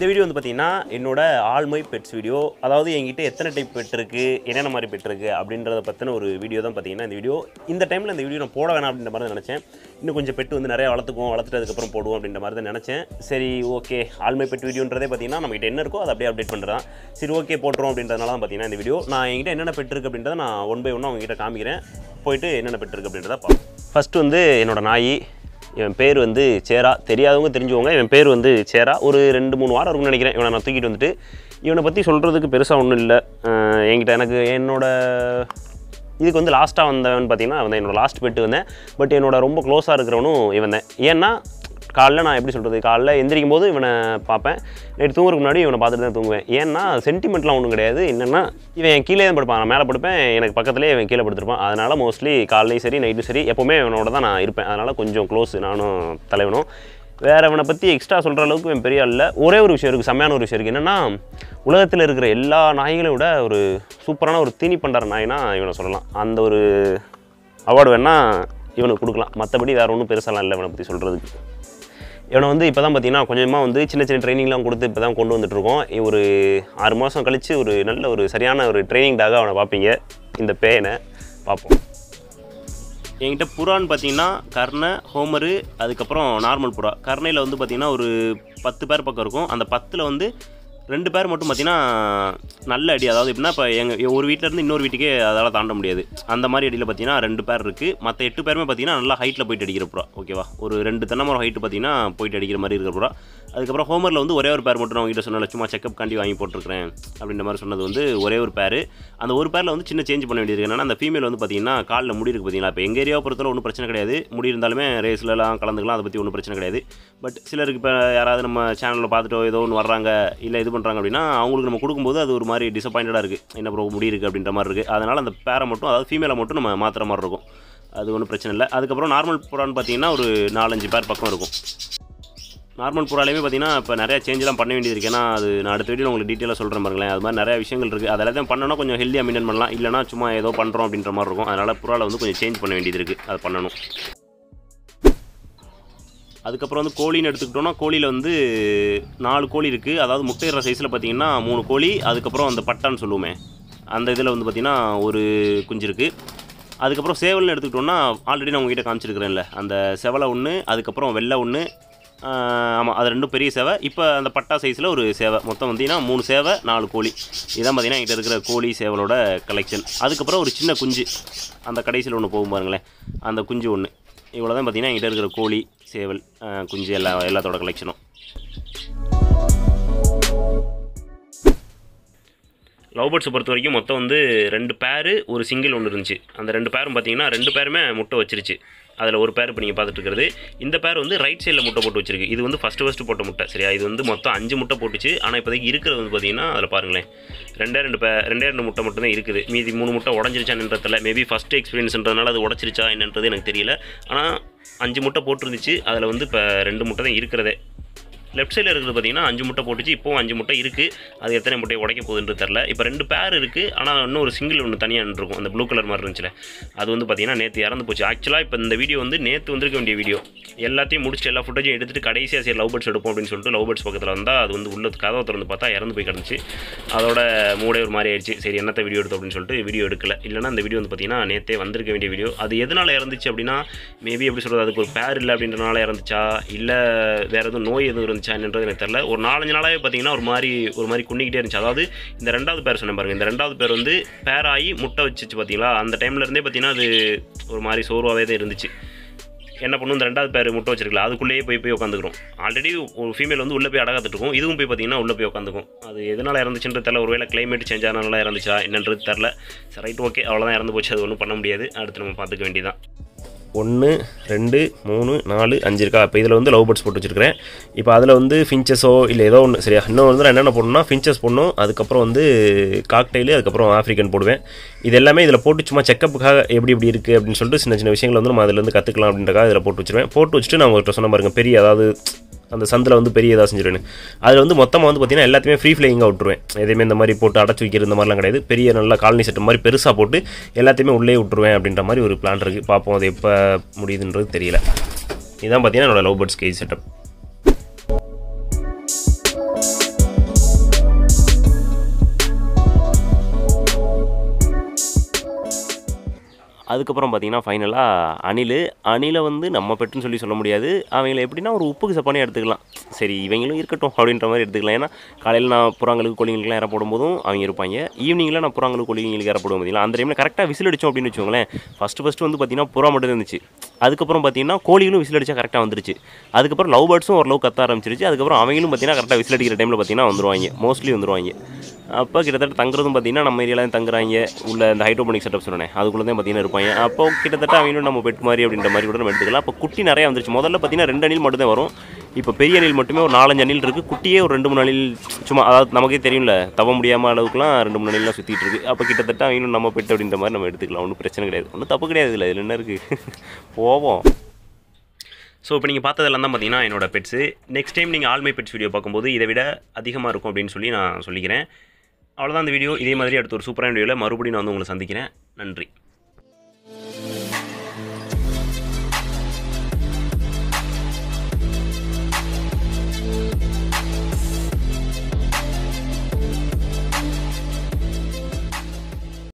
இந்த வீடியோ வந்து பார்த்தீங்கன்னா என்னோட ஆல்மை பெட்ஸ் வீடியோ அதாவது என்கிட்ட எத்தனை டைப் பெட் இருக்கு என்னென்ன மாதிரி பெட் இருக்கு அப்படின்றத பற்றின ஒரு வீடியோ தான் பார்த்தீங்கன்னா இந்த வீடியோ இந்த டைமில் இந்த வீடியோ நான் போட வேணாம் அப்படின்ற மாதிரி தான் நினச்சேன் இன்னும் கொஞ்சம் பெட் வந்து நிறைய வளர்த்துக்குவோம் வளர்த்துட்டு அதுக்கப்புறம் போடுவோம் அப்படின்ற மாதிரி தான் நினச்சேன் சரி ஓகே ஆல்மை பெட் வீடியோன்றதே பார்த்தீங்கன்னா நம்மகிட்ட என்ன இருக்கோ அதை அப்படியே அப்டேட் பண்ணுறேன் சரி ஓகே போட்டுரும் அப்படின்றதுனால தான் பார்த்தீங்கன்னா இந்த வீடியோ நான் என்கிட்ட என்னென்ன பெட் இருக்குது அப்படின்றத நான் ஒன் பை ஒன்னாக உங்ககிட்ட காமிக்கிறேன் போயிட்டு என்னென்ன பெட் இருக்குது அப்படின்றத பார்ப்போம் ஃபஸ்ட்டு வந்து என்னோட நாய் இவன் பேர் வந்து சேரா தெரியாதவங்க தெரிஞ்சுக்கோங்க இவன் பேர் வந்து சேரா ஒரு ரெண்டு மூணு வாரம் இருக்கும்னு நினைக்கிறேன் இவனை நான் தூக்கிட்டு வந்துட்டு இவனை பற்றி சொல்கிறதுக்கு பெருசாக ஒன்றும் இல்லை அஹ் என்கிட்ட எனக்கு என்னோட இதுக்கு வந்து லாஸ்ட்டாக வந்தவன் பார்த்தீங்கன்னா அவன் தான் என்னோட லாஸ்ட் பெட்டு வந்தேன் பட் என்னோட ரொம்ப க்ளோஸாக இருக்கிறவனும் இவன் தான் ஏன்னா காலைல நான் எப்படி சொல்கிறது காலைல எந்திரிக்கும் போது இவனை பார்ப்பேன் நைட்டு தூங்குறதுக்கு முன்னாடி இவனை பார்த்துட்டு தான் தூங்குவேன் ஏன்னா சென்டிமெண்ட்லாம் ஒன்றும் கிடையாது என்னென்னா இவன் என் கீழே தான் படுப்பான் நான் மேலே படுப்பேன் எனக்கு பக்கத்துலேயே இவன் கீழே படுத்திருப்பான் அதனால் மோஸ்ட்லி காலையும் சரி நைட்டும் சரி எப்போவுமே இவனோட தான் நான் இருப்பேன் அதனால் கொஞ்சம் க்ளோஸ் நானும் தலைவனும் வேறு இவனை பற்றி எக்ஸ்ட்ரா சொல்கிற அளவுக்கு இவன் பெரிய ஆள் இல்லை ஒரே ஒரு விஷயம் இருக்குது செம்மையான ஒரு விஷயம் இருக்குது என்னென்னா உலகத்தில் இருக்கிற எல்லா நாய்களை விட ஒரு சூப்பரான ஒரு தீனி பண்ணுற நாய்னா இவனை சொல்லலாம் அந்த ஒரு அவார்டு வேணால் இவனுக்கு கொடுக்கலாம் மற்றபடி வேறு ஒன்றும் பெருசாலாம் இல்லை இவனை பற்றி சொல்கிறதுக்கு இவனை வந்து இப்போ தான் பார்த்தீங்கன்னா கொஞ்சமாக வந்து சின்ன சின்ன ட்ரைனிங்லாம் கொடுத்து இப்போ தான் கொண்டு வந்துட்டுருக்கோம் ஒரு ஆறு மாதம் கழித்து ஒரு நல்ல ஒரு சரியான ஒரு ட்ரைனிங் டாக அவனை பார்ப்பீங்க இந்த பேனை பார்ப்போம் என்கிட்ட புறான்னு பார்த்தீங்கன்னா கர்ண ஹோமரு அதுக்கப்புறம் நார்மல் புறா கர்ணையில் வந்து பார்த்தீங்கன்னா ஒரு பத்து பேர் பக்கம் இருக்கும் அந்த பத்தில் வந்து ரெண்டு பேர் மட்டும் பார்த்தீங்கன்னா நல்ல அடி அதாவது எப்படின்னா இப்போ எங்கள் ஒரு வீட்டில் இருந்து இன்னொரு வீட்டுக்கே அதால் தாண்ட முடியாது அந்த மாதிரி அடியில் பார்த்தீங்கன்னா ரெண்டு பேர் இருக்குது மற்ற எட்டு பேருமே பார்த்தீங்கன்னா நல்லா ஹைட்டில் போயிட்டு அடிக்கிற புறா ஓகேவா ஒரு ரெண்டு தென்னமரம் ஹைட்டு பார்த்தீங்கன்னா போயிட்டு அடிக்கிற மாதிரி இருக்கிற புறா அதுக்கப்புறம் ஹோமரில் வந்து ஒரே ஒரு பேர் மட்டும் நான் உங்ககிட்ட சொன்னல சும்மா செக்கப் காண்டி வாங்கி போட்டிருக்கிறேன் அப்படின்ற மாதிரி சொன்னது வந்து ஒரே ஒரு பேர் அந்த ஒரு பேரில் வந்து சின்ன சேஞ்ச் பண்ண வேண்டியது என்னன்னா அந்த ஃபீமேல் வந்து பார்த்தீங்கன்னா காலில் முடி இருக்குது பார்த்தீங்களா இப்போ எங்கள் ஏரியாவை பொறுத்தவரை ஒன்றும் பிரச்சனை கிடையாது முடி இருந்தாலுமே ரேஸ்லலாம் கலந்துக்கலாம் அதை பற்றி ஒன்றும் பிரச்சனை கிடையாது பட் சிலருக்கு இப்போ யாராவது நம்ம சேனலில் பார்த்துட்டோ ஏதோ ஒன்று வர்றாங்க இல்லை இது பண்ணுறாங்க அப்படின்னா அவங்களுக்கு நம்ம கொடுக்கும்போது அது ஒரு மாதிரி டிசப்பாயிண்டடாக இருக்குது என்ன ப்ரோ முடி இருக்குது அப்படின்ற மாதிரி இருக்குது அதனால் அந்த பேரை மட்டும் அதாவது ஃபீமேலை மட்டும் நம்ம மாற்றுற மாதிரி இருக்கும் அது ஒன்றும் பிரச்சனை இல்லை அதுக்கப்புறம் நார்மல் புறான்னு பார்த்தீங்கன்னா ஒரு நாலஞ்சு பேர் பக்கம் இருக்கும் நார்மல் புறாலையுமே பார்த்தீங்கன்னா இப்போ நிறைய சேஞ்செலாம் பண்ண வேண்டியது இருக்குது ஏன்னா அது நான் அடுத்த வீடியோ உங்களுக்கு டீட்டெயிலாக சொல்கிறேன் பாருங்களேன் அது மாதிரி நிறைய விஷயங்கள் இருக்குது அது எல்லாத்தையும் பண்ணணும் கொஞ்சம் ஹெல்த்தியாக மெயின்டைன் பண்ணலாம் இல்லைனா சும்மா ஏதோ பண்ணுறோம் அப்படின்ற மாதிரி இருக்கும் அதனால் புறாவில் வந்து கொஞ்சம் சேஞ்ச் பண்ண வேண்டியது இருக்குது அது பண்ணணும் அதுக்கப்புறம் வந்து கோழின்னு எடுத்துக்கிட்டோம்னா கோழியில் வந்து நாலு கோழி இருக்குது அதாவது முட்டையிற சைஸில் பார்த்தீங்கன்னா மூணு கோழி அதுக்கப்புறம் அந்த பட்டான்னு சொல்லுவோமே அந்த இதில் வந்து பார்த்திங்கன்னா ஒரு குஞ்சு இருக்குது அதுக்கப்புறம் சேவல்னு எடுத்துக்கிட்டோம்னா ஆல்ரெடி நான் உங்ககிட்ட காமிச்சிருக்கிறேன்ல அந்த செவலை ஒன்று அதுக்கப்புறம் வெள்ளை ஒன்று ஆமாம் அது ரெண்டும் பெரிய சேவை இப்போ அந்த பட்டா சைஸில் ஒரு சேவை மொத்தம் வந்தீங்கன்னா மூணு சேவை நாலு கோழி இதான் பார்த்தீங்கன்னா என்கிட்ட இருக்கிற கோழி சேவலோட கலெக்ஷன் அதுக்கப்புறம் ஒரு சின்ன குஞ்சு அந்த கடைசியில் ஒன்று போகும் பாருங்களேன் அந்த குஞ்சு ஒன்று இவ்வளோ தான் பார்த்தீங்கன்னா என்கிட்ட இருக்கிற கோழி சேவல் அஹ், குஞ்சு எல்லா எல்லாத்தோட கலெக்ஷனும் லவ் பேர்ட்ஸை பொறுத்த வரைக்கும் மொத்தம் வந்து ரெண்டு பேர் ஒரு சிங்கிள் ஒன்று இருந்துச்சு அந்த ரெண்டு பேரும் பார்த்தீங்கன்னா ரெண்டு பேருமே முட்டை வச்சிருச்சு அதில் ஒரு பேர் இப்போ நீங்கள் பார்த்துட்டு இருக்கிறது இந்த பேர் வந்து ரைட் சைடில் முட்டை போட்டு வச்சிருக்கு இது வந்து ஃபஸ்ட்டு ஃபஸ்ட்டு போட்ட முட்டை சரியா இது வந்து மொத்தம் அஞ்சு முட்டை போட்டுச்சு ஆனால் இப்போதைக்கு இருக்கிறது வந்து பார்த்தீங்கன்னா அதில் பாருங்களேன் ரெண்டே ரெண்டு பே ரெண்டே ரெண்டு முட்டை மட்டும் தான் இருக்குது மீதி மூணு முட்டை உடஞ்சிருச்சான்றதில்ல மேபி ஃபஸ்ட் எக்ஸ்பீரியன்ஸ்ன்றதுனால அது உடச்சிருச்சா என்னன்றது எனக்கு தெரியல ஆனால் அஞ்சு முட்டை போட்டுருந்துச்சு அதில் வந்து இப்போ ரெண்டு முட்டை தான் இருக்கிறதே லெஃப்ட் சைடில் இருக்கிறது பார்த்தீங்கன்னா அஞ்சு முட்டை போட்டுச்சு இப்போவும் அஞ்சு முட்டை இருக்குது அது எத்தனை முட்டையை உடைக்க போகுதுன்றது தெரில இப்போ ரெண்டு பேர் இருக்குது ஆனால் இன்னும் ஒரு சிங்கிள் ஒன்று தனியாக இருக்கும் அந்த ப்ளூ கலர் மாதிரி இருந்துச்சுல அது வந்து பார்த்தீங்கன்னா நேற்று இறந்து போச்சு ஆக்சுவலாக இப்போ இந்த வீடியோ வந்து நேற்று வந்திருக்க வேண்டிய வீடியோ எல்லாத்தையும் முடிச்சுட்டு எல்லா ஃபுட்டேஜும் எடுத்துட்டு கடைசியாக சரி லவ் பேர்ட்ஸ் எடுப்போம் அப்படின்னு சொல்லிட்டு லவ் பேர்ட்ஸ் பக்கத்தில் வந்தால் அது வந்து உள்ள கதவை திறந்து பார்த்தா இறந்து போய் கிடந்துச்சு அதோட மூடே ஒரு மாதிரி ஆயிடுச்சு சரி என்னத்த வீடியோ எடுத்தோம் அப்படின்னு சொல்லிட்டு வீடியோ எடுக்கல இல்லைனா அந்த வீடியோ வந்து பார்த்தீங்கன்னா நேற்றே வந்திருக்க வேண்டிய வீடியோ அது எதனால் இறந்துச்சு அப்படின்னா மேபி எப்படி சொல்கிறது அதுக்கு ஒரு பேர் இல்லை அப்படின்றனால இறந்துச்சா இல்லை வேறு எதுவும் நோய் எதுவும் இருந்துச்சா என்னன்றது எனக்கு தெரில ஒரு நாலஞ்சு நாளாகவே பார்த்தீங்கன்னா ஒரு மாதிரி ஒரு மாதிரி குன்னிக்கிட்டே இருந்துச்சு அதாவது இந்த ரெண்டாவது பேர் சொன்னேன் பாருங்க இந்த ரெண்டாவது பேர் வந்து பேர் ஆகி முட்டை வச்சுச்சு பார்த்தீங்களா அந்த டைம்ல இருந்தே பார்த்தீங்கன்னா அது ஒரு மாதிரி சோர்வாகவே தான் இருந்துச்சு என்ன பண்ணும் இந்த ரெண்டாவது பேர் முட்டை வச்சிருக்கல அதுக்குள்ளேயே போய் போய் உட்காந்துக்கிறோம் ஆல்ரெடி ஒரு ஃபீமேல் வந்து உள்ளே போய் அடகாத்துட்டு இருக்கும் இதுவும் போய் பார்த்தீங்கன்னா உள்ளே போய் உட்காந்துக்கும் அது எதனால் இறந்துச்சுன்றது தெரில ஒருவேளை கிளைமேட் சேஞ்ச் ஆனால இறந்துச்சா என்னன்றது தெரில சரி ரைட் ஓகே அவ்வளோதான் இறந்து போச்சு அது ஒன்றும் பண்ண முடியாது அடுத்து நம்ம பார்த்துக்க வேண்டியதான் ஒன்று ரெண்டு மூணு நாலு அஞ்சு இருக்கா இப்போ இதில் வந்து லவ் பேர்ட்ஸ் போட்டு வச்சிருக்கிறேன் இப்போ அதில் வந்து ஃபின்ச்சஸோ இல்லை ஏதோ ஒன்று சரியா இன்னும் வந்து நான் என்னென்ன போடணும்னா ஃபின்ச்சஸ் போடணும் அதுக்கப்புறம் வந்து காக்டைலு அதுக்கப்புறம் ஆஃப்ரிக்கன் போடுவேன் இது எல்லாமே இதில் போட்டு சும்மா செக்கப்புக்காக எப்படி இப்படி இருக்குது அப்படின்னு சொல்லிட்டு சின்ன சின்ன விஷயங்கள் வந்து நம்ம அதிலேருந்து கற்றுக்கலாம் அப்படின்றக்காக இதில் போட்டு வச்சிருவேன் போட்டு வச்சுட்டு நான் உங்கள்கிட்ட சொன்ன பாருங்க பெரிய அதாவது அந்த சந்தில் வந்து பெரிய இதாக செஞ்சிருவேன் அதில் வந்து மொத்தமாக வந்து பார்த்தீங்கன்னா எல்லாத்தையுமே ஃப்ரீ ஃப்ளையிங்காக விட்டுருவேன் எதையுமே இந்த மாதிரி போட்டு அடைச்சி வைக்கிறது இந்த மாதிரிலாம் கிடையாது பெரிய நல்ல காலனி செட் மாதிரி பெருசாக போட்டு எல்லாத்தையுமே உள்ளே விட்டுருவேன் அப்படின்ற மாதிரி ஒரு பிளான் இருக்குது பார்ப்போம் அது எப்போ முடியுதுன்றது தெரியல இதுதான் பார்த்தீங்கன்னா என்னோட லவ் பேர்ட்ஸ் கேஜ் செட்டப் அதுக்கப்புறம் பார்த்தீங்கன்னா ஃபைனலாக அணில் அணிலை வந்து நம்ம பெட்டுன்னு சொல்லி சொல்ல முடியாது அவங்கள எப்படின்னா ஒரு உப்புக்கு சப்பானே எடுத்துக்கலாம் சரி இவங்களும் இருக்கட்டும் அப்படின்ற மாதிரி எடுத்துக்கலாம் ஏன்னா காலையில் நான் புறாங்களுக்கு கோழிங்களுக்குலாம் இற போடும்போதும் அவங்க இருப்பாங்க ஈவினிங்கில் நான் புறாங்களுக்கு கோழிங்களுக்கு இற போடுவோம் பார்த்தீங்களா அந்த டைமில் கரெக்டாக விசில் அடித்தோம் அப்படின்னு வச்சுக்கோங்களேன் ஃபஸ்ட்டு ஃபஸ்ட்டு வந்து பார்த்தீங்கன்னா புறா மட்டும் இருந்துச்சு அதுக்கப்புறம் பார்த்தீங்கன்னா கோழிகளும் விசில் அடிச்சா கரெக்டாக வந்துருச்சு அதுக்கப்புறம் லவ் பேர்ட்ஸும் ஓரளவு கத்த ஆரம்பிச்சிருச்சு அதுக்கப்புறம் அவங்களும் பார்த்தீங்கன்னா கரெக்டாக விசில் அடிக்கிற டைமில் பார்த்தீங்கன்னா வந்துருவாங்க மோஸ்ட்லி வந்துருவாங்க அப்போ கிட்டத்தட்ட தங்குறதும் பார்த்தீங்கன்னா நம்ம ஏரியாவில் தங்குறாங்க உள்ள இந்த ஹைட்ரோபோனிக் செட்டப் சொன்னேன் அதுக்குள்ளே தான் பார்த்தீங்கன்னா இருப்பாங்க அப்போ கிட்டத்தட்ட அவங்களும் நம்ம பெட் மாதிரி அப்படின்ற மாதிரி கூட நம்ம எடுத்துக்கலாம் அப்போ குட்டி நிறையா வந்துருச்சு முதல்ல பார்த்தீங்கன்னா ரெண்டு அணில் மட்டும் தான் வரும் இப்போ பெரிய அணில் மட்டுமே ஒரு நாலஞ்சு அணில் இருக்குது குட்டியே ஒரு ரெண்டு மூணு அணில் சும்மா அதாவது நமக்கே தெரியும்ல தவ முடியாமல் அளவுக்குலாம் ரெண்டு மூணு அணிலாம் சுற்றிட்டு இருக்கு அப்போ கிட்டத்தட்ட அவங்களும் நம்ம பெட் அப்படின்ற மாதிரி நம்ம எடுத்துக்கலாம் ஒன்றும் பிரச்சனை கிடையாது ஒன்றும் தப்பு கிடையாது இல்லை இதில் என்ன இருக்குது போவோம் ஸோ இப்போ நீங்கள் பார்த்ததெல்லாம் தான் பார்த்தீங்கன்னா என்னோட பெட்ஸு நெக்ஸ்ட் டைம் நீங்கள் ஆல்மை பெட்ஸ் வீடியோ பார்க்கும்போது இதை விட அதிகமாக இருக்கும் அப்படின்னு சொல்லி நான் சொல்லிக்கிறேன் அவ்வளோதான் இந்த வீடியோ இதே மாதிரி அடுத்த ஒரு சூப்பரான வீடியோவில் மறுபடியும் நான் வந்து உங்களை சந்திக்கிறேன் நன்றி